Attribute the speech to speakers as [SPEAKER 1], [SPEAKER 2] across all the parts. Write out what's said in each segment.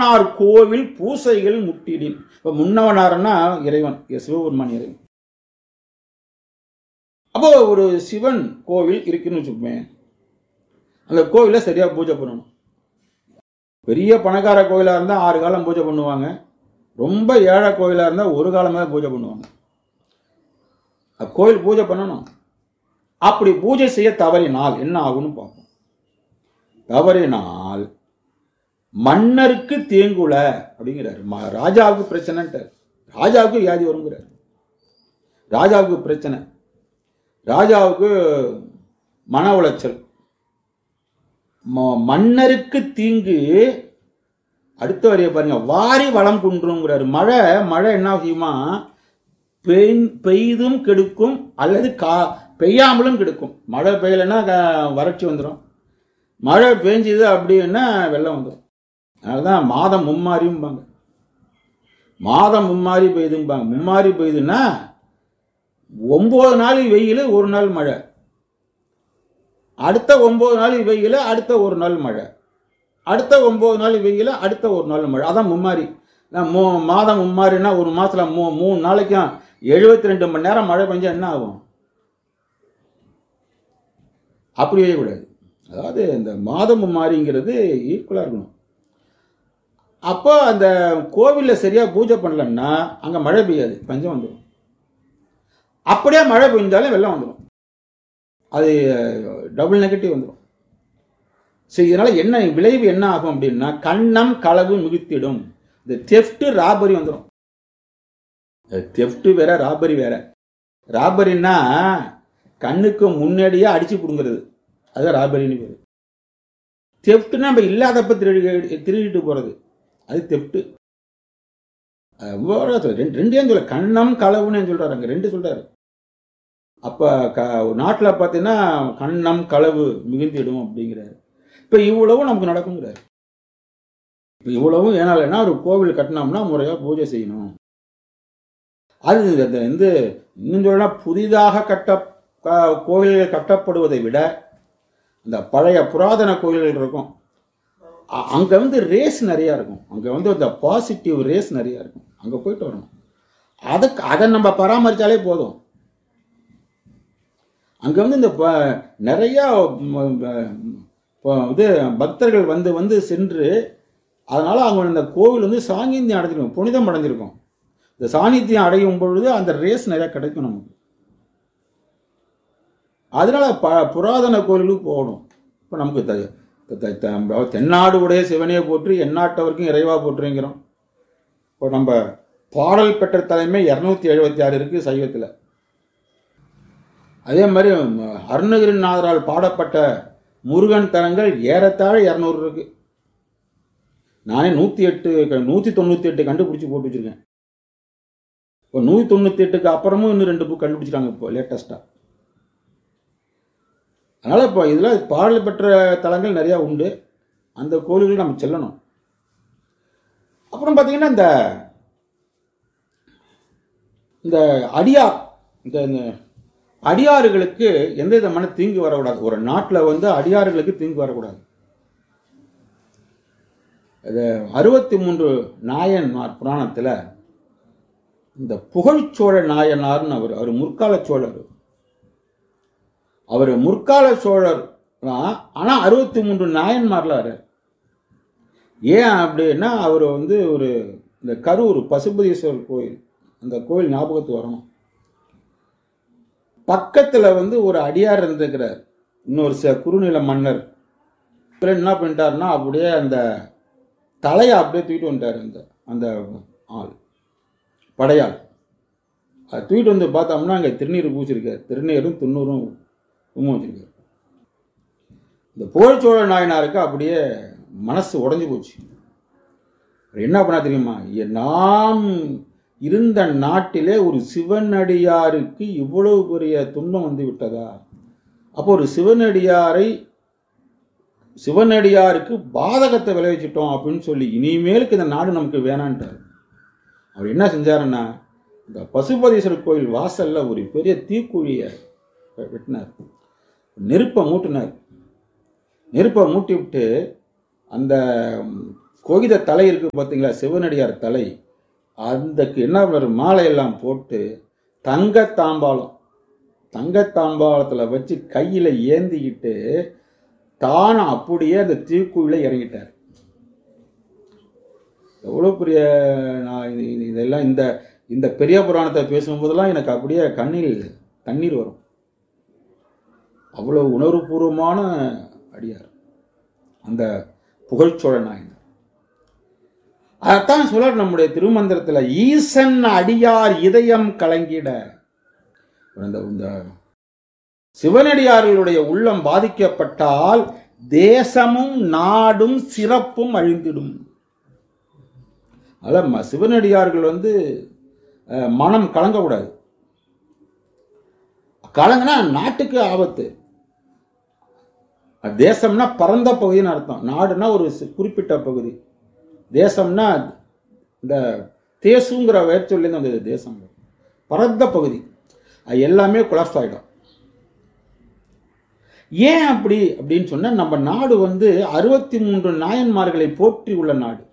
[SPEAKER 1] முன்னவனார் கோவில் பூசைகள் முட்டிடின் இப்ப முன்னவனார்னா இறைவன் சிவபெருமான் இறைவன் அப்போ ஒரு சிவன் கோவில் இருக்குன்னு வச்சுக்கோமே அந்த கோவிலை சரியா பூஜை பண்ணணும் பெரிய பணக்கார கோயிலா இருந்தா ஆறு காலம் பூஜை பண்ணுவாங்க ரொம்ப ஏழை கோயிலா இருந்தா ஒரு காலம் தான் பூஜை பண்ணுவாங்க அப்ப கோயில் பூஜை பண்ணணும் அப்படி பூஜை செய்ய தவறினால் என்ன ஆகும்னு பார்ப்போம் தவறினால் மன்னருக்கு தேங்குல அப்படிங்கிறாரு ம- ராஜாவுக்கு பிரச்சனைன்ட்டார் ராஜாவுக்கு வியாதி வருங்கிறார் ராஜாவுக்கு பிரச்சனை ராஜாவுக்கு மன உளைச்சல் ம- மன்னருக்கு தீங்கு அடுத்த வரைய பாருங்க வாரி வளம் குன்றுங்கிறாரு மழை மழை என்ன செய்யுமா பெய்- பெய்தும் கெடுக்கும் அல்லது கா பெய்யாமலும் கெடுக்கும் மழை பெய்யலைன்னா க- வறட்சி வந்துடும் மழை பெஞ்சுது அப்படின்னா வெள்ளம் வந்துடும் அதனாலதான் மாதம் மும்மாரியும்பாங்க மாதம் மும்மாரி பெய்யுதும்பாங்க மும்மாரி பெய்யுதுன்னா ஒன்பது நாள் வெயில் ஒரு நாள் மழை அடுத்த ஒன்பது நாள் வெயில் அடுத்த ஒரு நாள் மழை அடுத்த ஒன்பது நாள் வெயில் அடுத்த ஒரு நாள் மழை அதான் மும்மாரி நான் மூ மாதம் மும்மாரின்னா ஒரு மாசத்துல மூ மூணு நாளைக்கும் எழுபத்தி ரெண்டு மணி நேரம் மழை பெஞ்சா என்ன ஆகும் அப்படி கூடாது அதாவது இந்த மாதம் மும்மாரிங்கிறது ஈக்குவலாக இருக்கணும் அப்போ அந்த கோவிலில் சரியா பூஜை பண்ணலன்னா அங்கே மழை பெய்யாது பஞ்சம் வந்துடும் அப்படியே மழை பெஞ்சாலும் வெள்ளம் வந்துடும் அது டபுள் நெகட்டிவ் வந்துடும் சரி இதனால என்ன விளைவு என்ன ஆகும் அப்படின்னா கண்ணம் களவு மிகுத்திடும் இந்த தெஃப்ட் ராபரி வந்துடும் தெஃப்ட் வேற ராபரி வேற ராபரின்னா கண்ணுக்கு முன்னாடியே அடிச்சு பிடுங்கிறது அது ராபரின்னு பேரு தெஃப்ட்னா நம்ம இல்லாதப்ப திருடி திருடிட்டு போறது அது தெஃப்ட் ரெண்டு ரெண்டே சொல்ல கண்ணம் களவுன்னு சொல்றாரு அங்க ரெண்டு சொல்றாரு அப்ப க நாட்டில் பார்த்தீங்கன்னா கண்ணம் களவு மிகுந்திடும் அப்படிங்கிறாரு இப்ப இவ்வளவும் நமக்கு நடக்குங்கிறாரு இப்ப இவ்வளவும் ஏனாலன்னா ஒரு கோவில் கட்டினோம்னா முறையா பூஜை செய்யணும் அது இந்த வந்து இன்னும் சொல்லனா புதிதாக கட்ட க- கோவில்கள் கட்டப்படுவதை விட இந்த பழைய புராதன கோயில்கள் இருக்கும் அ- அங்க வந்து ரேஸ் நிறைய இருக்கும் அங்க வந்து இந்த பாசிட்டிவ் ரேஸ் நிறைய இருக்கும் அங்க போயிட்டு வரணும் அதுக்கு அதை நம்ம பராமரிச்சாலே போதும் அங்க வந்து இந்த ப- நிறைய ம், ம், ப- இது பக்தர்கள் வந்து வந்து சென்று அதனால அவங்க இந்த கோவில் வந்து சாங்கிந்தியம் அடைஞ்சிருக்கும் புனிதம் அடைஞ்சிருக்கும் இந்த சாநித்தியம் அடையும் பொழுது அந்த ரேஸ் நிறைய கிடைக்கும் நமக்கு அதனால ப புராதன கோயிலுக்கு போகணும் இப்போ நமக்கு த- த- த- த- தென்னாடு உடைய சிவனையை போற்றி எந்நாட்டவருக்கும் இறைவா போற்றுங்கிறோம் இப்போ நம்ம பாடல் பெற்ற தலைமை இரநூத்தி எழுபத்தி ஆறு இருக்கு சைவத்தில் அதே மாதிரி ம- அருணகிரிநாதரால் பாடப்பட்ட முருகன் தலங்கள் ஏறத்தாழ இரநூறு இருக்கு நானே நூற்றி எட்டு நூற்றி தொண்ணூற்றி எட்டு கண்டுபிடிச்சி போட்டு வச்சிருக்கேன் இப்போ நூற்றி தொண்ணூற்றி எட்டுக்கு அப்புறமும் இன்னும் ரெண்டு புக் கண்டுபிடிச்சிட்டாங்க இப்போ லேட்டஸ்ட்டாக அதனால் இப்போ இதில் பாடல் பெற்ற தலங்கள் நிறையா உண்டு அந்த கோயில்கள் நம்ம செல்லணும் அப்புறம் பார்த்தீங்கன்னா இந்த இந்த அடியார் இந்த இந்த அடியாறுகளுக்கு எந்த விதமான தீங்கு வரக்கூடாது ஒரு நாட்டில் வந்து அடியாறுகளுக்கு தீங்கு வரக்கூடாது இது அறுபத்தி மூன்று நாயன்மார் புராணத்தில் இந்த புகழ்ச்சோழ நாயனார்னு அவர் அவர் முற்கால சோழர் அவர் முற்கால சோழர் தான் ஆனால் அறுபத்தி மூன்று நாயன்மார்ல வர ஏன் அப்படின்னா அவர் வந்து ஒரு இந்த கரூர் பசுபதீஸ்வரர் கோயில் அந்த கோயில் ஞாபகத்துக்கு வரணும் பக்கத்துல வந்து ஒரு அடியார் இருந்திருக்கிறார் இன்னொரு ச குறுநில மன்னர் இவர் என்ன பண்ணிட்டாருன்னா அப்படியே அந்த தலையை அப்படியே தூக்கிட்டு வந்துட்டார் அந்த அந்த ஆள் படையாள் அது தூக்கிட்டு வந்து பார்த்தோம்னா அங்கே திருநீர் பூச்சிருக்கார் திருநீரும் துண்ணூரும் உம்மும் வச்சிருக்காரு இந்த புகழ்ச்சோழ நாயனாருக்கு அப்படியே மனசு உடைஞ்சு போச்சு அவர் என்ன பண்ணா தெரியுமா எ- நாம் இருந்த நாட்டிலே ஒரு சிவனடியாருக்கு இவ்வளவு பெரிய துன்பம் வந்து விட்டதா அப்போ ஒரு சிவனடியாரை சிவனடியாருக்கு பாதகத்தை விளைவிச்சிட்டோம் அப்படின்னு சொல்லி இனிமேலுக்கு இந்த நாடு நமக்கு வேணான்ட்டார் அவர் என்ன செஞ்சாருன்னா இந்த பசுபதீஸ்வரர் கோயில் வாசல்ல ஒரு பெரிய தீக்குழியை வெட்டினார் நெருப்பை மூட்டினார் நெருப்பை மூட்டி விட்டு அந்த கோகித தலை இருக்கு பார்த்தீங்களா சிவனடியார் தலை அதுக்கு என்ன பண்ணுவாரு மாலையெல்லாம் போட்டு தங்க தாம்பாளம் தங்க தாம்பாளத்தில் வச்சு கையில் ஏந்திக்கிட்டு தானும் அப்படியே அந்த தீக்குள்ள இறங்கிட்டார் எவ்வளோ பெரிய நான் இது- இது- இதெல்லாம் இந்த இந்த பெரிய புராணத்தை பேசும்போதெல்லாம் எனக்கு அப்படியே கண்ணில் தண்ணீர் வரும் அவ்வளோ உணர்வுபூர்வமான அடியார் அந்த புகழ்ச்சோழ நாயனர் அதைத்தான் சொல்றார் நம்முடைய திருமந்திரத்தில் ஈசன் அடியார் இதயம் கலங்கிட இந்த இந்த சிவனடியார்களுடைய உள்ளம் பாதிக்கப்பட்டால் தேசமும் நாடும் சிறப்பும் அழிந்திடும் அதான் ம- சிவனடியார்கள் வந்து அஹ், மனம் கலங்கக்கூடாது கலங்கினா நாட்டுக்கு ஆபத்து தேசம்னா பரந்த பகுதின்னு அர்த்தம் நாடுனா ஒரு சி- குறிப்பிட்ட பகுதி தேசம்னா இந்த தேசுங்கிற வேர்ச்சொல்லேருந்து வந்தது தேசம் பரந்த பகுதி அது எல்லாமே கொலாப்ஸ் ஆகிடும் ஏன் அப்படி அப்படின்னு சொன்னா நம்ம நாடு வந்து அறுபத்தி மூன்று நாயன்மார்களை போற்றி உள்ள நாடு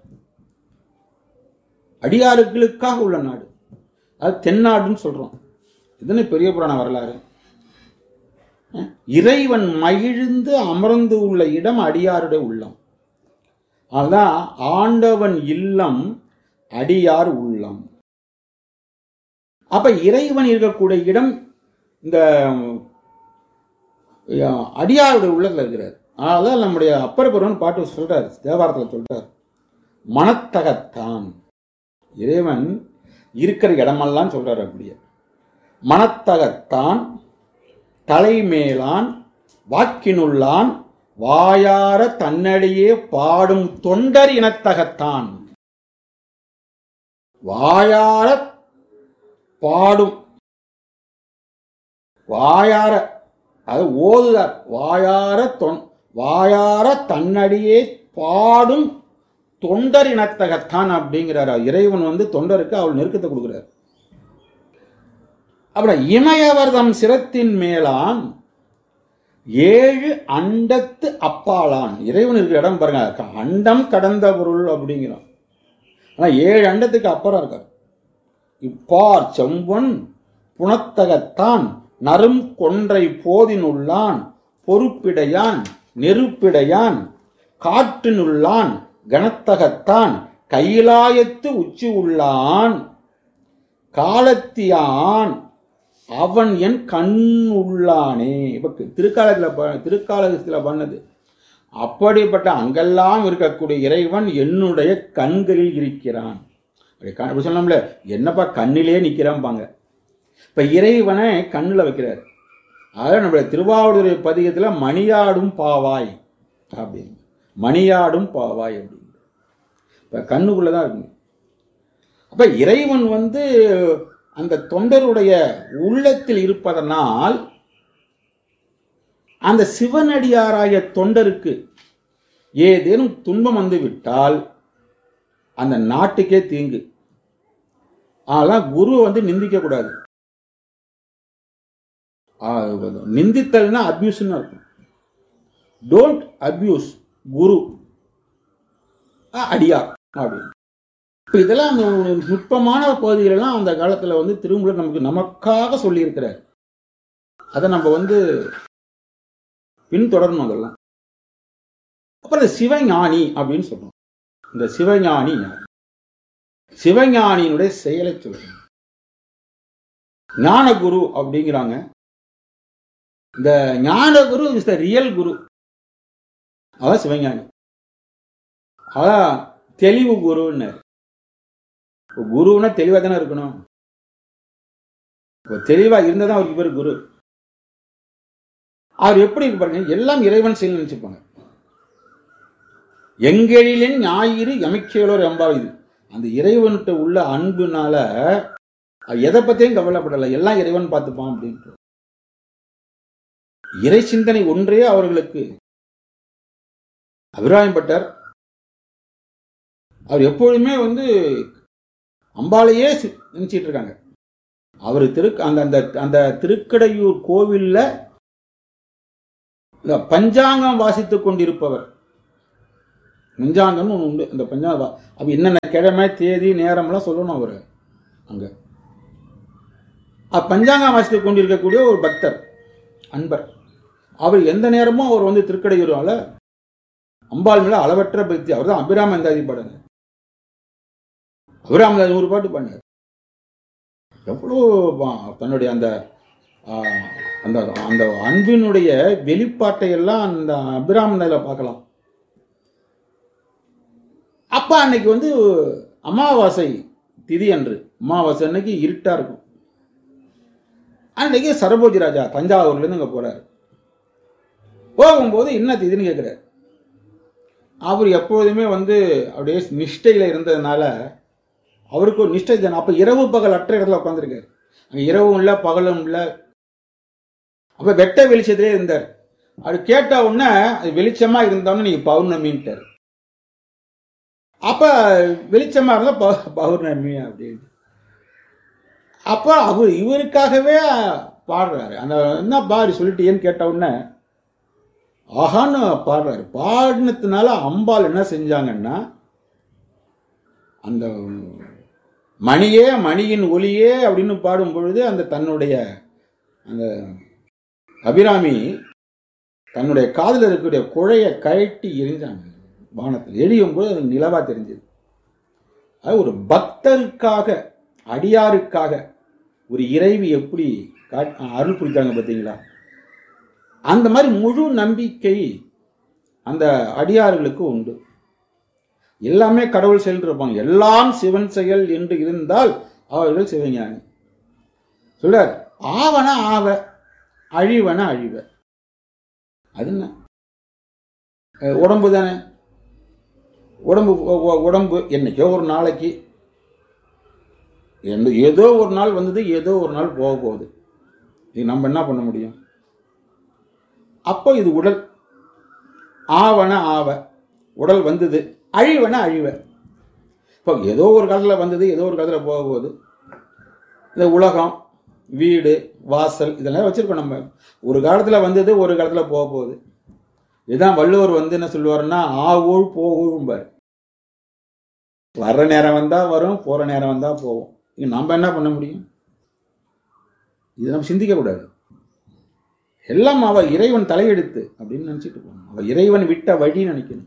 [SPEAKER 1] அடியாறுகளுக்காக உள்ள நாடு அது தென்னாடுன்னு சொல்றோம் இதுன்னு பெரிய புராண வரலாறு அஹ், இறைவன் மகிழ்ந்து அமர்ந்து உள்ள இடம் அடியாருடைய உள்ளம் அதான் ஆண்டவன் இல்லம் அடியார் உள்ளம் அப்ப இறைவன் இருக்கக்கூடிய இடம் இந்த அஹ், அடியாருடைய உள்ளத்துல இருக்கிறார் அதான் நம்முடைய அப்பர் பெருவன் பாட்டு சொல்றார் தேவாரத்தில் சொல்றார் மனத்தகத்தான் இறைவன் இருக்கிற இடமெல்லாம் சொல்றார் அப்படியே மனத்தகத்தான் தலைமேலான் வாக்கினுள்ளான் வாயார தன்னடியே பாடும் தொண்டர் இனத்தகத்தான் வாயார பாடும் வாயார அது ஓதுதார் வாயார தொன் வாயார தன்னடியே பாடும் தொண்டர் இனத்தகத்தான் அப்படிங்கிறார் இறைவன் வந்து தொண்டருக்கு அவள் நெருக்கத்தை கொடுக்கிறார் அப்புறம் இமயவர்தம் சிரத்தின் மேலான் ஏழு அண்டத்து அப்பாலான் இறைவன் இருக்கிற இடம் பாருங்க அண்டம் கடந்த பொருள் அப்படிங்கிறான் ஆனா ஏழு அண்டத்துக்கு அப்புறம் இருக்கார் இப்பார் செம்பொன் புனத்தகத்தான் நரும் கொன்றை போதினுள்ளான் பொறுப்பிடையான் நெருப்பிடையான் காற்றினுள்ளான் கனத்தகத்தான் கைலாயத்து உச்சி உள்ளான் காலத்தியான் அவன் என் கண் உள்ளானே இப்ப திருக்காலத்தில் ப- திருக்காலத்தில் பண்ணது அப்படிப்பட்ட அங்கெல்லாம் இருக்கக்கூடிய இறைவன் என்னுடைய கண்களில் இருக்கிறான் அப்படி க- அப்படி சொன்னோம்ல என்னப்பா கண்ணிலே நிற்கிறான்பாங்க இப்ப இறைவனை கண்ணில் வைக்கிறார் அதாவது நம்முடைய திருவாவூர் பதிகத்துல மணியாடும் பாவாய் அப்படின்னு மணியாடும் பாவாய் அப்படின்னு இப்ப கண்ணுக்குள்ள தான் இருக்குங்க அப்ப இறைவன் வந்து அந்த தொண்டருடைய உள்ளத்தில் இருப்பதனால் அந்த சிவனடியாராய தொண்டருக்கு ஏதேனும் துன்பம் வந்து விட்டால் அந்த நாட்டுக்கே தீங்கு அதெல்லாம் குரு வந்து நிந்திக்க கூடாது ஆ, நிந்தித்தல்னா அபியூஸ்னு அர்த்தம் டோன்ட் அபியூஸ் குரு ஆ, அடியார் அப்படின்னு இப்போ இதெல்லாம் அந்த ஒரு நுட்பமான பகுதிகளெல்லாம் அந்த காலத்தில் வந்து திருமூலர் நமக்கு நமக்காக சொல்லியிருக்கிறார் அதை நம்ம வந்து பின்தொடரணும் அதெல்லாம் அப்புறம் இந்த சிவஞானி அப்படின்னு சொல்றோம் இந்த சிவஞானி யார் சிவஞானியினுடைய செயலை சொல்றோம் ஞானகுரு அப்படிங்கிறாங்க இந்த ஞானகுரு இஸ் த ரியல் குரு அதான் சிவஞானி அதான் தெளிவு குருன்னாரு இப்போ குருன்னா தெளிவாக தானே இருக்கணும் இப்போ தெளிவாக இருந்தால் தான் அவருக்கு பேர் குரு அவர் எப்படி இருக்கு பாருங்க எல்லாம் இறைவன் செயல் நினைச்சுப்பாங்க எங்கெழிலின் ஞாயிறு எமைக்கேலோர் எம்பாவை இது அந்த இறைவன்கிட்ட உள்ள அன்புனால அவர் எதை பத்தியும் கவலைப்படலை எல்லாம் இறைவன் பார்த்துப்பான் அப்படின்ட்டு இறை சிந்தனை ஒன்றே அவர்களுக்கு அபிராயப்பட்டார் அவர் எப்பொழுதுமே வந்து அம்பாளையே சி- நினைச்சிட்டு இருக்காங்க அவர் திரு அந்த அந்த அந்த திருக்கடையூர் கோவில்ல இந்த பஞ்சாங்கம் வாசித்துக் கொண்டிருப்பவர் பஞ்சாங்கம்னு ஒன்று உண்டு அந்த பஞ்சாங்க அப்போ என்னென்ன கிழமை தேதி நேரம்லாம் சொல்லணும் அவர் அங்கே பஞ்சாங்கம் வாசித்து கொண்டிருக்கக்கூடிய ஒரு பக்தர் அன்பர் அவர் எந்த நேரமும் அவர் வந்து திருக்கடையூரால அம்பாள் மேல அளவற்ற பக்தி அவர் தான் அபிராம அந்தாதி பாடுங்க அபிராம அந்தாதி நூறு பாட்டு பண்ணார் எவ்வளோ பா- தன்னுடைய அந்த ஆ, அந்த அந்த அன்பினுடைய வெளிப்பாட்டை எல்லாம் அந்த அபிராமந்தாதியில் பார்க்கலாம் அப்ப அன்னைக்கு வந்து அமாவாசை திதி அன்று அமாவாசை அன்னைக்கு இருட்டா இருக்கும் அன்னைக்கு சரபோஜி ராஜா தஞ்சாவூர்ல இருந்து அங்க போறாரு போகும்போது என்ன திதின்னு கேட்கிறாரு அவர் எப்பொழுதுமே வந்து அப்படியே நிஷ்டையில இருந்ததுனால அவருக்கு ஒரு நிஷ்டை தானே அப்ப இரவு பகல் அற்ற இடத்துல உட்காந்துருக்காரு அங்க இரவும் இல்லை பகலும் இல்லை அப்ப வெட்ட வெளிச்சத்திலே இருந்தார் அது கேட்ட உடனே அது வெளிச்சமா இருந்தோன்னு நீங்க பௌர்ணமின்ட்டார் அப்ப வெளிச்சமா இருந்தா பௌ- பௌர்ணமி அப்படின்னு அப்ப அவர் இவருக்காகவே பாடுறாரு அந்த என்ன பாடி சொல்லிட்டேன்னு கேட்ட உடனே ஆஹான்னு பாடுறாரு பாடினதுனால அம்பாள் என்ன செஞ்சாங்கன்னா அந்த மணியே மணியின் ஒளியே அப்படின்னு பாடும் பொழுது அந்த தன்னுடைய அந்த அபிராமி தன்னுடைய காதில் இருக்கக்கூடிய குழைய கழட்டி எரிஞ்சாங்க வானத்தில் எரியும் போது அது நிலவா தெரிஞ்சது அது ஒரு பக்தருக்காக அடியாருக்காக ஒரு இறைவி எப்படி காட்- அருள் புரித்தாங்க பார்த்தீங்களா அந்த மாதிரி முழு நம்பிக்கை அந்த அடியார்களுக்கு உண்டு எல்லாமே கடவுள் செயல் இருப்பாங்க எல்லாம் சிவன் செயல் என்று இருந்தால் அவர்கள் சிவஞானி சொல்றார் ஆவன ஆவ அழிவன அழிவ அது என்ன அஹ் உடம்பு தானே உடம்பு ஒ- ஒ- உடம்பு என்னைக்கோ ஒரு நாளைக்கு எந்த- ஏதோ ஒரு நாள் வந்தது ஏதோ ஒரு நாள் போக போகுது இது நம்ம என்ன பண்ண முடியும் அப்போ இது உடல் ஆவன ஆவ உடல் வந்தது அழிவன அழிவ இப்போ ஏதோ ஒரு காலத்தில் வந்தது ஏதோ ஒரு காலத்தில் போக போகுது இந்த உலகம் வீடு வாசல் இதெல்லாம் வச்சிருக்கோம் நம்ம ஒரு காலத்தில் வந்தது ஒரு காலத்தில் போக போகுது இதுதான் வள்ளுவர் வந்து என்ன சொல்லுவாருன்னா ஆவூழ் போகூழ்பார் வர்ற நேரம் வந்தா வரும் போற நேரம் வந்தா போவோம் இங்க நம்ம என்ன பண்ண முடியும் இது நம்ம சிந்திக்க கூடாது எல்லாம் அவ இறைவன் தலையெடுத்து அப்படின்னு நினைச்சிட்டு போகணும் அவ இறைவன் விட்ட வழி நினைக்கணும்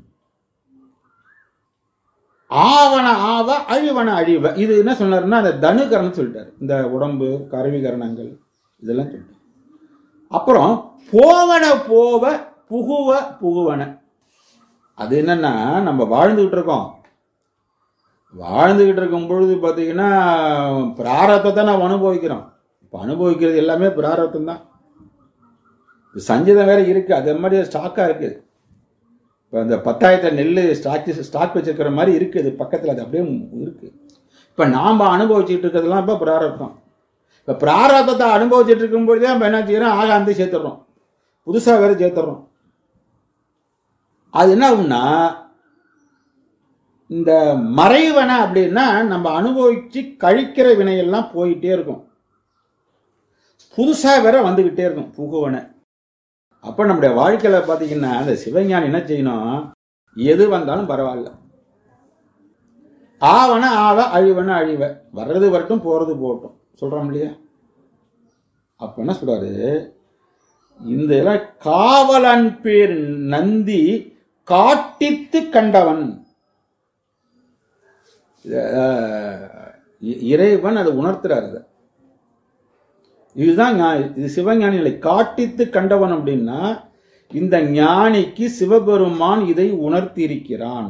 [SPEAKER 1] ஆவன ஆவ அழிவன அழிவ இது என்ன சொன்னாருன்னா அந்த தனுகரணம் சொல்லிட்டாரு இந்த உடம்பு கருவிகரணங்கள் இதெல்லாம் சொல்லிட்டாரு அப்புறம் போவன போவ புகுவ புகுவன அது என்னன்னா நம்ம வாழ்ந்துகிட்டு இருக்கோம் வாழ்ந்துகிட்டு இருக்கும் பொழுது பார்த்தீங்கன்னா பிராரத்தத்தை நம்ம அனுபவிக்கிறோம் இப்போ அனுபவிக்கிறது எல்லாமே பிராரத்தம் தான் சஞ்சீதம் வேற இருக்கு அதே மாதிரி ஸ்டாக்காக இருக்கு இப்போ அந்த பத்தாயிரத்தை நெல் ஸ்டாக் ஸ்டாக் வச்சிருக்கிற மாதிரி இருக்குது பக்கத்தில் அது அப்படியே இருக்கு இப்போ நாம் அனுபவிச்சுட்டு இருக்கிறதுலாம் இப்போ பிராரத்தம் இப்போ பிராரத்தத்தை அனுபவிச்சுட்டு இருக்கும்பொழுதே நம்ம என்ன செய்யறோம் ஆக அந்த சேர்த்துடுறோம் புதுசாக வேற சேர்த்துடுறோம் அது என்ன ஆகும்னா இந்த மறைவன அப்படின்னா நம்ம அனுபவிச்சு கழிக்கிற வினையெல்லாம் போயிட்டே இருக்கும் புதுசா வேற வந்துகிட்டே இருக்கும் புகுவன அப்ப நம்முடைய வாழ்க்கையில பாத்தீங்கன்னா அந்த சிவஞானி என்ன செய்யணும் எது வந்தாலும் பரவாயில்ல ஆவன ஆவ அழிவன அழிவ வர்றது வரட்டும் போறது போகட்டும் சொல்றோம் இல்லையா அப்ப என்ன சொல்றாரு இந்த இதெல்லாம் காவலன் பேர் நந்தி காட்டித்து கண்டவன் அஹ், இ- இறைவன் அதை உணர்த்துறாரு அதை இதுதான் ஞா- இது சிவஞானி நிலை காட்டித்து கண்டவன் அப்படின்னா இந்த ஞானிக்கு சிவபெருமான் இதை உணர்த்தியிருக்கிறான்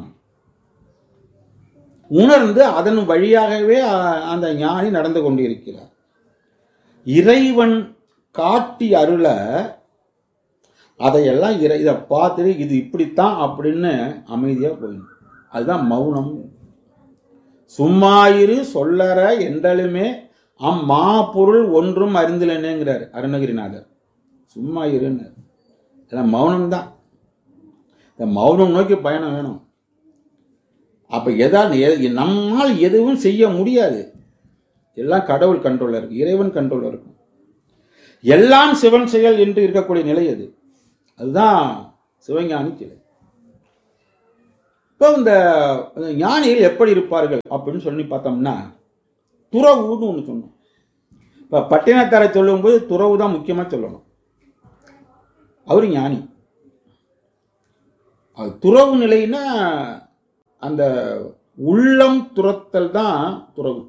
[SPEAKER 1] உணர்ந்து அதன் வழியாகவே அ- அந்த ஞானி நடந்து கொண்டிருக்கிறார் இறைவன் காட்டி அருள அதையெல்லாம் இறை இதை பார்த்துட்டு இது இப்படித்தான் அப்படின்னு அமைதியாக போயிடும் அதுதான் மௌனம் சும்மாயிரு சொல்லற என்றாலுமே அம்மா பொருள் ஒன்றும் அறிந்திலனேங்கிறார் அருணகிரிநாதர் சும்மா இருன்னு இதெல்லாம் மௌனம் தான் இந்த மௌனம் நோக்கி பயணம் வேணும் அப்ப எதால் எ- நம்மால் எதுவும் செய்ய முடியாது எல்லாம் கடவுள் கண்ட்ரோல்ல இருக்கு இறைவன் கண்ட்ரோல்ல இருக்கும் எல்லாம் சிவன் செயல் என்று இருக்கக்கூடிய நிலை அது அதுதான் சிவஞானி சிலை இப்ப இப்போ இந்த ஞானிகள் எப்படி இருப்பார்கள் அப்படின்னு சொல்லி பார்த்தோம்னா துறவுன்னு ஒன்று சொன்னோம் இப்போ பட்டினத்தாரை சொல்லும்போது துறவு தான் முக்கியமாக சொல்லணும் அவர் ஞானி அது துறவு நிலைன்னா அந்த உள்ளம் துரத்தல் தான் துறவு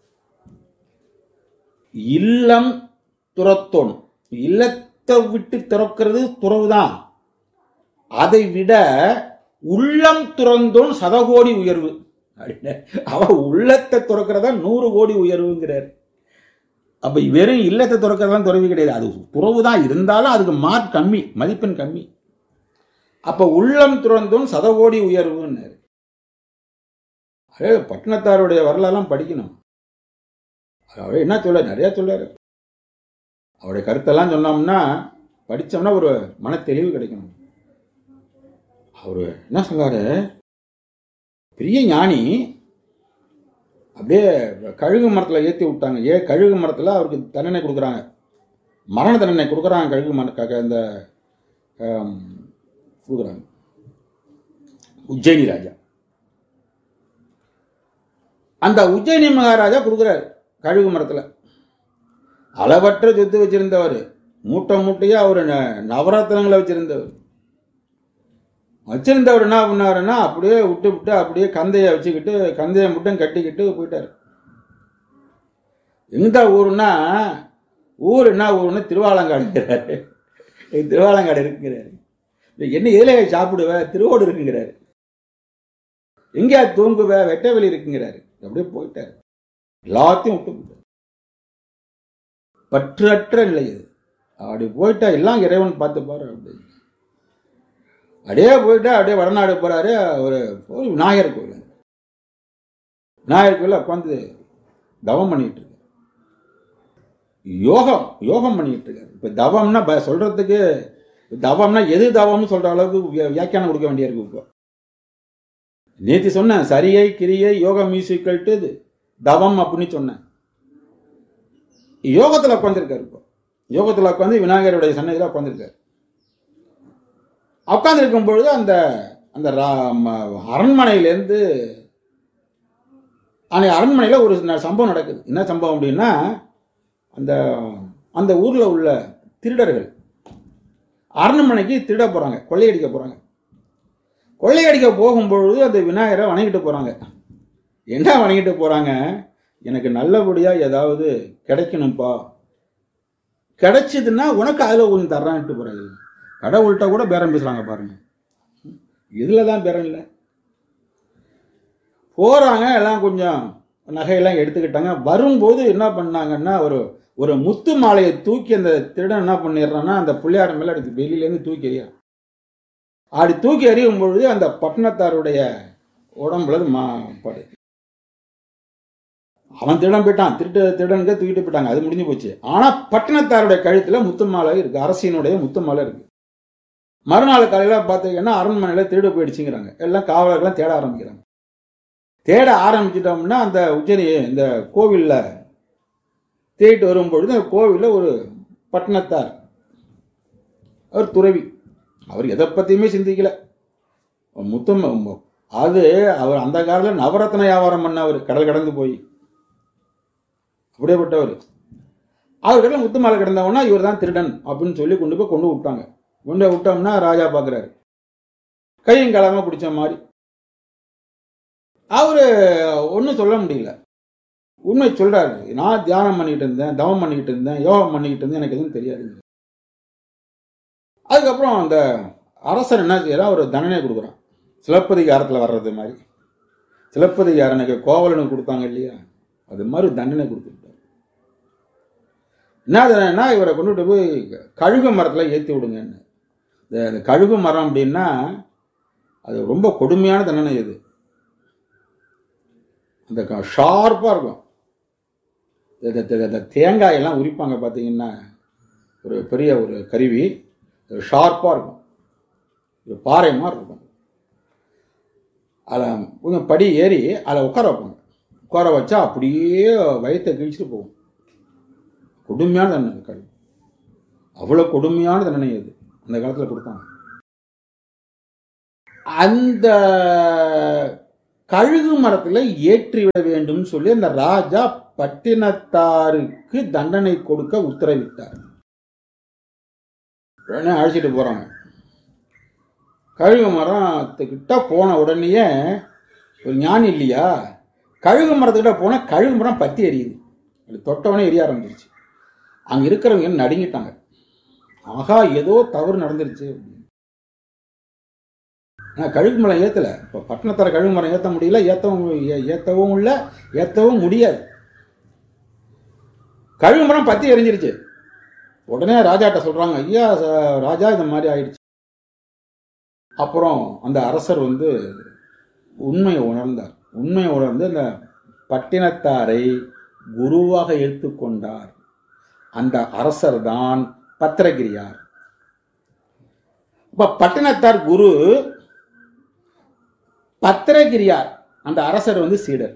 [SPEAKER 1] இல்லம் துரத்தோணும் இல்லத்தை விட்டு துறக்கிறது துறவு தான் அதை விட உள்ளம் துறந்தோன் சதகோடி உயர்வு அப்படின்னு அவ உள்ளத்தை துறக்கிறதா நூறு கோடி உயர்வுங்கிறார் அப்ப வெறும் இல்லத்தை துறக்கிறதா துறவு கிடையாது அது துறவு தான் இருந்தாலும் அதுக்கு மார்க் கம்மி மதிப்பெண் கம்மி அப்ப உள்ளம் துறந்தோன் சதகோடி உயர்வுன்னாரு அதே பட்டினத்தாருடைய வரலாறுலாம் படிக்கணும் அவர் என்ன சொல்ல நிறைய சொல்றாரு அவருடைய கருத்தெல்லாம் சொன்னோம்னா படிச்சோம்னா ஒரு மன தெளிவு கிடைக்கணும் அவர் என்ன சொல்றாரு பெரிய ஞானி அப்படியே கழுகு மரத்தில் ஏற்றி விட்டாங்க ஏ கழுகு மரத்தில் அவருக்கு தண்டனை கொடுக்குறாங்க மரண தண்டனை கொடுக்குறாங்க கழுகு மர இந்த ஆம், கொடுக்குறாங்க உஜ்ஜயினி ராஜா அந்த உஜ்ஜயினி மகாராஜா கொடுக்குறாரு கழுகு மரத்தில் அளவற்ற சொத்து வச்சிருந்தவர் மூட்டை மூட்டையா அவர் நவரத்னங்களை வச்சிருந்தவர் வச்சிருந்தவர் என்ன பண்ணாருன்னா அப்படியே விட்டு விட்டு அப்படியே கந்தையை வச்சுக்கிட்டு கந்தையை மட்டும் கட்டிக்கிட்டு போயிட்டார் எந்த ஊருன்னா ஊர் என்ன ஊருன்னு திருவாலங்காடுங்கிறாரு திருவாலங்காடு இருக்குங்கிறாரு என்ன எதிலே சாப்பிடுவ திருவோடு இருக்குங்கிறாரு எங்கேயா தூங்குவ வெட்டவெளி இருக்குங்கிறாரு அப்படியே போயிட்டாரு எல்லாத்தையும் விட்டு போயிட்டார் பற்றற்ற நிலை இது அப்படி போயிட்டா எல்லாம் இறைவன் பார்த்து பாரு அப்படி அப்படியே போயிட்டா அப்படியே வடநாடு போறாரு ஒரு ஒரு விநாயகர் கோயில் விநாயகர் கோயில உட்காந்து தவம் பண்ணிட்டு இருக்காரு யோகம் யோகம் பண்ணிட்டு இருக்காரு இப்ப தவம்னா ப- சொல்றதுக்கு தவம்னா எது தவம்னு சொல்ற அளவுக்கு வியா- வியாக்கியானம் கொடுக்க வேண்டியிருக்கு இப்போ நேத்தி சொன்னேன் சரியை கிரியை யோகம் மியூசிக்கல் இது தவம் அப்படின்னு சொன்னேன் யோகத்துல உட்காந்துருக்காரு இப்போ யோகத்துல உட்காந்து விநாயகருடைய சன்னதியில உட்காந்துருக்காரு உட்காந்துருக்கும் பொழுது அந்த அந்த ரா- ம- அரண்மனையிலேருந்து அன்னைக்கு அரண்மனையில் ஒரு ந- சம்பவம் நடக்குது என்ன சம்பவம் அப்படின்னா அந்த அந்த ஊரில் உள்ள திருடர்கள் அரண்மனைக்கு திருட போகிறாங்க கொள்ளையடிக்க போகிறாங்க கொள்ளையடிக்க போகும்பொழுது அந்த விநாயகரை வணங்கிட்டு போகிறாங்க என்ன வணங்கிட்டு போகிறாங்க எனக்கு நல்லபடியாக ஏதாவது கிடைக்கணும்ப்பா கிடைச்சதுன்னா உனக்கு அதில் கொஞ்சம் தர்றான்ட்டு போகிறாங்க கடவுள்கிட்ட கூட பேரம் பேசுகிறாங்க பாருங்க இதில் தான் பேரம் இல்லை போகிறாங்க எல்லாம் கொஞ்சம் நகையெல்லாம் எடுத்துக்கிட்டாங்க வரும்போது என்ன பண்ணாங்கன்னா ஒரு ஒரு முத்து மாலையை தூக்கி அந்த திருடன் என்ன பண்ணிடுறான்னா அந்த பிள்ளையார் மேலே எடுத்து வெளியிலேருந்து தூக்கி எறியான் அப்படி தூக்கி எறியும் பொழுது அந்த பட்டணத்தாருடைய உடம்புல அது மா படு அவன் திருடன் போயிட்டான் திருட்டு திருடனுக்கு தூக்கிட்டு போயிட்டாங்க அது முடிஞ்சு போச்சு ஆனா பட்டணத்தாருடைய கழுத்துல முத்து மாலை இருக்கு அரசினுடைய முத்து மாலை இருக்கு மறுநாள் காலையில பார்த்தீங்கன்னா அரண்மனையில திருடு போயிடுச்சுங்கிறாங்க எல்லாம் காவலர்கள்லாம் தேட ஆரம்பிக்கிறாங்க தேட ஆரம்பிச்சிட்டோம்னா அந்த உச்சனி இந்த கோவில்ல தேடிட்டு வரும்பொழுது அந்த கோவில்ல ஒரு பட்டணத்தார் அவர் துறவி அவர் எதை பத்தியுமே சிந்திக்கல முத்தம் அது அவர் அந்த காலத்துல நவரத்ன வியாபாரம் பண்ணவர் கடல் கடந்து போய் அப்படியேப்பட்டவர் அவர்கிட்ட முத்து மாலை கிடந்தவனா இவர் தான் திருடன் அப்படின்னு சொல்லி கொண்டு போய் கொண்டு விட்டாங்க கொண்டு போய் விட்டோம்னா ராஜா பார்க்குறாரு கையும் கலமா பிடிச்ச மாதிரி அவரு ஒன்றும் சொல்ல முடியல உண்மை சொல்றாரு நான் தியானம் பண்ணிக்கிட்டு இருந்தேன் தவம் பண்ணிக்கிட்டு இருந்தேன் யோகம் பண்ணிக்கிட்டு இருந்தேன் எனக்கு எதுவும் தெரியாது அதுக்கப்புறம் அந்த அரசர் என்ன செய்யறான் ஒரு தண்டனை கொடுக்குறான் சிலப்பதிகாரத்தில் வர்றது மாதிரி சிலப்பதிகாரனுக்கு கோவலனுக்கு கொடுத்தாங்க இல்லையா அது மாதிரி தண்டனை கொடுத்துட்டார் என்ன தண்டனைனா இவரை கொண்டுட்டு போய் கழுகு மரத்தில் ஏற்றி விடுங்கன்னு இந்த இந்த கழுகு மரம் அப்படின்னா அது ரொம்ப கொடுமையான தண்டனை இது அந்த ஷார்ப்பாக இருக்கும் இந்த- இந்த- இந்த தேங்காயெல்லாம் உரிப்பாங்க பார்த்தீங்கன்னா ஒரு பெரிய ஒரு கருவி ஷார்ப்பாக இருக்கும் ஒரு பாறை மாதிரி இருக்கும் அதில் கொஞ்சம் படி ஏறி அதில் உட்கார வைப்பாங்க உட்கார வச்சா அப்படியே வயித்தை கிழிச்சிட்டு போகும் கொடுமையான தண்டனை கல்வி அவ்வளோ கொடுமையான தண்டனை அது அந்த காலத்தில் கொடுத்தாங்க அந்த கழுகு மரத்துல ஏற்றிவிட வேண்டும் சொல்லி அந்த ராஜா பட்டினத்தாருக்கு தண்டனை கொடுக்க உத்தரவிட்டார் உடனே அழைச்சிட்டு போறாங்க கழுகு மரத்துக்கிட்ட போன உடனேயே ஒரு ஞானி இல்லையா கழுகு மரத்துக்கிட்ட போனா கழுகு மரம் பத்தி எரியுது அது தொட்டவனே எரிய ஆரம்பிச்சிருச்சு அங்க இருக்கிறவங்க நடுங்கிட்டாங்க ஆகா ஏதோ தவறு நடந்துருச்சு நான் கழுகு மரம் ஏத்தல இப்போ பட்டணத்தர கழுகு மரம் ஏத்த முடியல ஏத்தவும் ஏ- ஏத்தவும் இல்லை ஏத்தவும் முடியாது கழுகு மரம் பத்தி எரிஞ்சிருச்சு உடனே ராஜாட்ட சொல்றாங்க ஐயா ச- ராஜா இந்த மாதிரி ஆயிடுச்சு அப்புறம் அந்த அரசர் வந்து உண்மையை உணர்ந்தார் உண்மையை உணர்ந்து அந்த பட்டினத்தாரை குருவாக எடுத்துக்கொண்டார் அந்த அரசர் தான் பத்திரகிரியார் இப்ப பட்டினத்தார் குரு பத்திரகிரியார் அந்த அரசர் வந்து சீடர்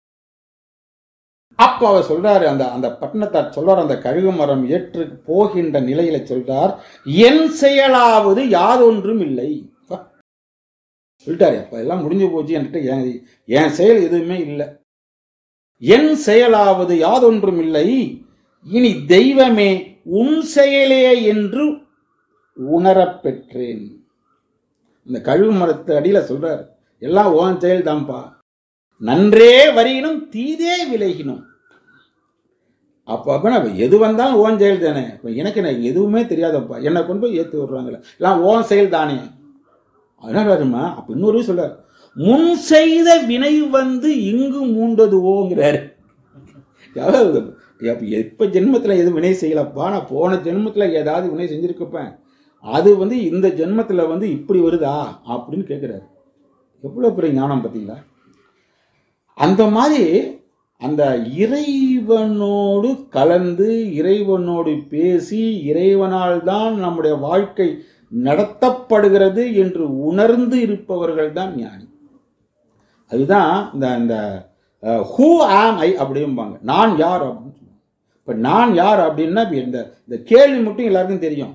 [SPEAKER 1] அப்ப அவர் சொல்றாரு அந்த அந்த பட்டணத்தார் சொல்றார் அந்த கழுகு மரம் ஏற்று போகின்ற நிலையில சொல்றார் என் செயலாவது யாதொன்றும் இல்லை அப்பா. சொல்லிட்டாரு அப்ப எல்லாம் முடிஞ்சு போச்சு என்கிட்ட என் என் செயல் எதுவுமே இல்லை என் செயலாவது யாதொன்றும் இல்லை இனி தெய்வமே உன் செயலே என்று உணரப் பெற்றேன் இந்த கழுகு மரத்து அடியில சொல்றாரு எல்லாம் உன் செயல் தான்ப்பா நன்றே வரியினும் தீதே விலகினும் அப்ப அப்ப நான் எது வந்தாலும் ஓன் செயல் தானே இப்ப எனக்கு நான் எதுவுமே தெரியாதப்பா என்னை கொண்டு போய் ஏத்து விடுறாங்களே எல்லாம் ஓன் செயல் தானே அதனால வருமா அப்ப இன்னொரு சொல்றாரு முன் செய்த வினை வந்து இங்கு மூண்டது ஓங்கிறாரு அதாவது அப்ப எப்ப ஜென்மத்துல எது வினை செய்யலப்பா நான் போன ஜென்மத்துல ஏதாவது வினை செஞ்சிருக்கப்பேன் அது வந்து இந்த ஜென்மத்துல வந்து இப்படி வருதா அப்படின்னு கேட்கிறாரு எவ்வளவு பெரிய ஞானம் பார்த்தீங்களா அந்த மாதிரி அந்த இறைவனோடு கலந்து இறைவனோடு பேசி இறைவனால் தான் நம்முடைய வாழ்க்கை நடத்தப்படுகிறது என்று உணர்ந்து இருப்பவர்கள் தான் ஞானி அதுதான் இந்த இந்த ஹூ ஆம் ஐ அப்படிம்பாங்க நான் யார் அப்படின்னு சொல்லுவாங்க. இப்ப நான் யார் அப்படின்னா இப்ப இந்த இந்த கேள்வி மட்டும் எல்லாருக்கும் தெரியும்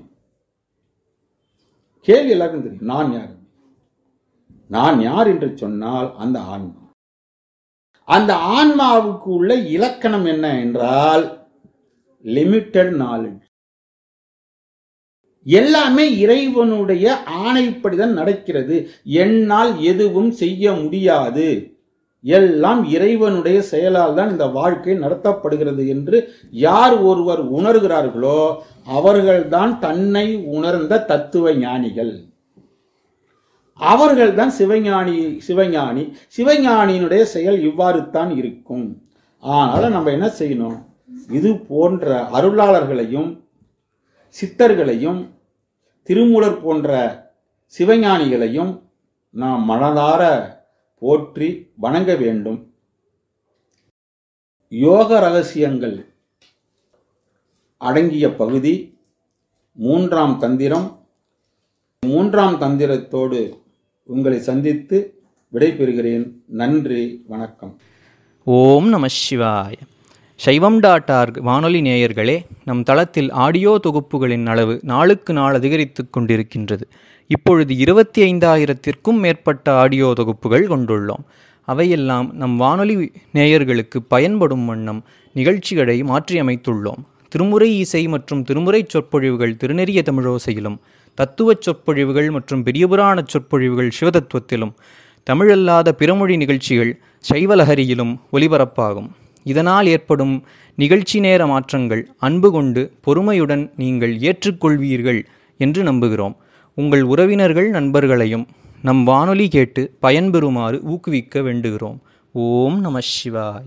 [SPEAKER 1] கேள்வி எல்லாருக்கும் தெரியும் நான் யார் நான் யார் என்று சொன்னால் அந்த ஆன்மா அந்த ஆன்மாவுக்கு உள்ள இலக்கணம் என்ன என்றால் லிமிட்டட் நாலேஜ் எல்லாமே இறைவனுடைய ஆணைப்படிதான் நடக்கிறது என்னால் எதுவும் செய்ய முடியாது எல்லாம் இறைவனுடைய செயலால் தான் இந்த வாழ்க்கை நடத்தப்படுகிறது என்று யார் ஒருவர் உணர்கிறார்களோ அவர்கள்தான் தன்னை உணர்ந்த தத்துவ ஞானிகள் அவர்கள்தான் சிவஞானி சிவஞானி சிவஞானியினுடைய செயல் இவ்வாறு தான் இருக்கும் அதனால நம்ம என்ன செய்யணும் இது போன்ற அருளாளர்களையும் சித்தர்களையும் திருமூலர் போன்ற சிவஞானிகளையும் நாம் மனதார போற்றி வணங்க வேண்டும் யோக ரகசியங்கள் அடங்கிய பகுதி மூன்றாம் தந்திரம் மூன்றாம் தந்திரத்தோடு உங்களை சந்தித்து விடைபெறுகிறேன் நன்றி வணக்கம்
[SPEAKER 2] ஓம் நம சிவாய சைவம் டாட் ஆர்க் வானொலி நேயர்களே நம் தளத்தில் ஆடியோ தொகுப்புகளின் அளவு நாளுக்கு நாள் அதிகரித்து கொண்டிருக்கின்றது இப்பொழுது இருபத்தி ஐந்தாயிரத்திற்கும் மேற்பட்ட ஆடியோ தொகுப்புகள் கொண்டுள்ளோம் அவையெல்லாம் நம் வானொலி நேயர்களுக்கு பயன்படும் வண்ணம் நிகழ்ச்சிகளை மாற்றியமைத்துள்ளோம் திருமுறை இசை மற்றும் திருமுறை சொற்பொழிவுகள் திருநெறிய தமிழோசையிலும் தத்துவச் சொற்பொழிவுகள் மற்றும் பெரியபுராணச் சொற்பொழிவுகள் சிவதத்துவத்திலும் தமிழல்லாத பிறமொழி நிகழ்ச்சிகள் சைவலஹரியிலும் ஒலிபரப்பாகும் இதனால் ஏற்படும் நிகழ்ச்சி நேர மாற்றங்கள் அன்பு கொண்டு பொறுமையுடன் நீங்கள் ஏற்றுக்கொள்வீர்கள் என்று நம்புகிறோம் உங்கள் உறவினர்கள் நண்பர்களையும் நம் வானொலி கேட்டு பயன்பெறுமாறு ஊக்குவிக்க வேண்டுகிறோம் ஓம் நம சிவாய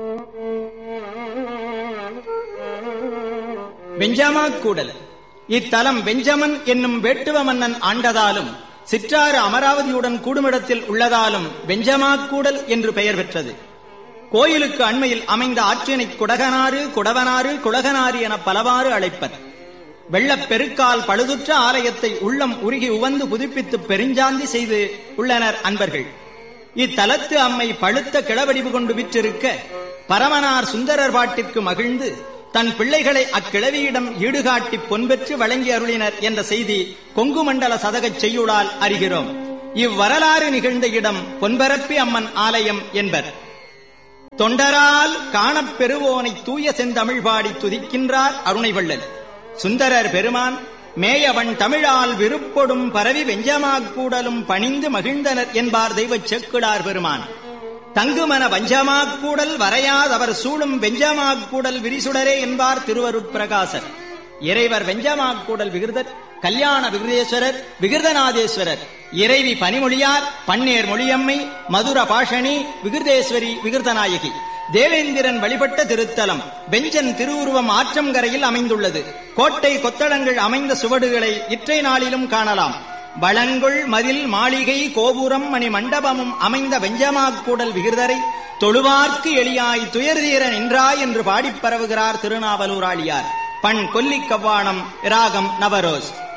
[SPEAKER 3] பெஞ்சாமா கூடல் இத்தலம் பெஞ்சமன் என்னும் வேட்டுவ மன்னன் ஆண்டதாலும் சிற்றாறு அமராவதியுடன் கூடுமிடத்தில் உள்ளதாலும் பெஞ்சமா கூடல் என்று பெயர் பெற்றது கோயிலுக்கு அண்மையில் அமைந்த ஆற்றினை குடகனாறு குடவனாறு குடகனாறு என பலவாறு அழைப்பர் வெள்ளப் பெருக்கால் பழுதுற்ற ஆலயத்தை உள்ளம் உருகி உவந்து புதுப்பித்து பெருஞ்சாந்தி செய்து உள்ளனர் அன்பர்கள் இத்தலத்து அம்மை பழுத்த கிளவடிவு கொண்டு விற்றிருக்க பரமனார் சுந்தரர் பாட்டிற்கு மகிழ்ந்து தன் பிள்ளைகளை அக்கிழவியிடம் ஈடுகாட்டி பொன்பெற்று வழங்கி அருளினர் என்ற செய்தி கொங்கு மண்டல சதகச் செய்யுளால் அறிகிறோம் இவ்வரலாறு நிகழ்ந்த இடம் பொன்பரப்பி அம்மன் ஆலயம் என்பர் தொண்டரால் காணப் பெறுவோனை தூய செந்தமிழ் பாடி துதிக்கின்றார் அருணைவள்ளல் சுந்தரர் பெருமான் மேயவன் தமிழால் விருப்பொடும் பரவி வெஞ்சமாக் கூடலும் பணிந்து மகிழ்ந்தனர் என்பார் தெய்வச் செக்குடார் பெருமான் தங்குமன வஞ்சமாக் கூடல் வரையாதவர் சூழும் வெஞ்சமாக் கூடல் விரிசுடரே என்பார் திருவருட்பிரகாசர் இறைவர் வெஞ்சமாக் கூடல் விகிருதர் கல்யாண விகிருதேஸ்வரர் விகிருதநாதேஸ்வரர் இறைவி பனிமொழியார் பன்னேர் மொழியம்மை மதுர பாஷணி விகிருதேஸ்வரி விகிருதநாயகி தேவேந்திரன் வழிபட்ட திருத்தலம் பெஞ்சன் திருவுருவம் ஆற்றங்கரையில் அமைந்துள்ளது கோட்டை கொத்தளங்கள் அமைந்த சுவடுகளை இற்றை நாளிலும் காணலாம் வளங்குள் மதில் மாளிகை கோபுரம் மணி மண்டபமும் அமைந்த வெஞ்சமாக்கூடல் விகிர்தரை தொழுவார்க்கு எளியாய் துயர்தீர நின்றாய் என்று பாடிப் பரவுகிறார் திருநாவலூராளியார் பண் கொல்லிக் கவ்வாணம் ராகம் நவரோஸ்